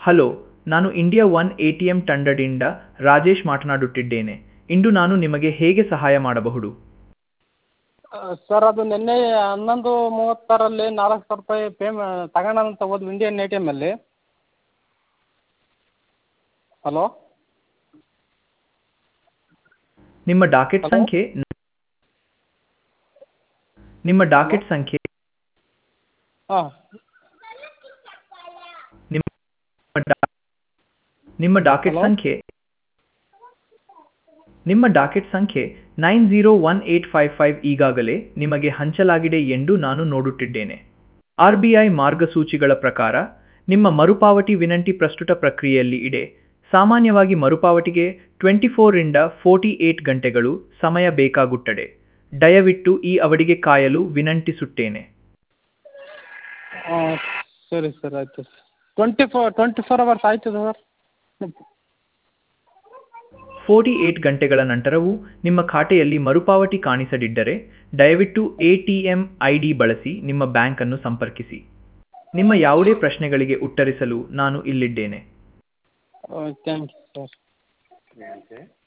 Hello ನಾನು India one A T M ತಂಡದಿಂದ ರಾಜೇಶ್ ಮಾತನಾಡುತ್ತಿದ್ದೇನೆ ಇಂದು ನಾನು ನಿಮಗೆ ಹೇಗೆ ಸಹಾಯ ಮಾಡಬಹುದು ಸರ್ ಅದು ನಿನ್ನೆ ಹನ್ನೊಂದು ಮೂವತ್ತರಲ್ಲಿ ನಾಲ್ಕು ಸಾವಿರ ರೂಪಾಯಿ ಪೇಮೆ ತಗೊಂಡಂತ ಹೋದ್ವಿ ಇಂಡಿಯನ್ ಎ ಟಿ ಎಮ್ಮಲ್ಲಿ ಹಲೋ ನಿಮ್ಮ ಡಾಕೆಟ್ Hello? ಸಂಖ್ಯೆ ನಿಮ್ಮ ಡಾಕೆಟ್ ಸಂಖ್ಯೆ ಹಾಂ ನಿಮ್ಮ ಡಾ- ನಿಮ್ಮ ಡಾಕೆಟ್ Hello? ಸಂಖ್ಯೆ ನಿಮ್ಮ ಡಾಕೆಟ್ ಸಂಖ್ಯೆ nine zero one eight five five ಈಗಾಗಲೇ ನಿಮಗೆ ಹಂಚಲಾಗಿದೆ ಎಂದು ನಾನು ನೋಡುತ್ತಿದ್ದೇನೆ ಆರ್ ಬಿ ಐ ಮಾರ್ಗಸೂಚಿಗಳ ಪ್ರಕಾರ ನಿಮ್ಮ ಮರುಪಾವತಿ ವಿನಂತಿ ಪ್ರಸ್ತುತ ಪ್ರಕ್ರಿಯೆಯಲ್ಲಿ ಇದೆ ಸಾಮಾನ್ಯವಾಗಿ ಮರುಪಾವತಿಗೆ ಟ್ವೆಂಟಿ ಫೋರಿಂದ ಫೋರ್ಟಿ ಏಟ್ ಗಂಟೆಗಳು ಸಮಯ ಬೇಕಾಗುತ್ತದೆ ದಯವಿಟ್ಟು ಈ ಅವಧಿಗೆ ಕಾಯಲು ವಿನಂತಿಸುತ್ತೇನೆ ಹಾಂ ಸರಿ ಸರ್ ಆಯಿತು twenty four twenty four hours ಆಯಿತು ಸರ್ ಫೋರ್ಟಿ ಏಟ್ ಗಂಟೆಗಳ ನಂತರವೂ ನಿಮ್ಮ ಖಾತೆಯಲ್ಲಿ ಮರುಪಾವತಿ ಕಾಣಿಸದಿದ್ದರೆ ದಯವಿಟ್ಟು A T M I D ಬಳಸಿ ನಿಮ್ಮ ಬ್ಯಾಂಕನ್ನು ಸಂಪರ್ಕಿಸಿ ನಿಮ್ಮ ಯಾವುದೇ ಪ್ರಶ್ನೆಗಳಿಗೆ ಉತ್ತರಿಸಲು ನಾನು ಇಲ್ಲಿದ್ದೇನೆ ಥ್ಯಾಂಕ್ ಯು ಸರ್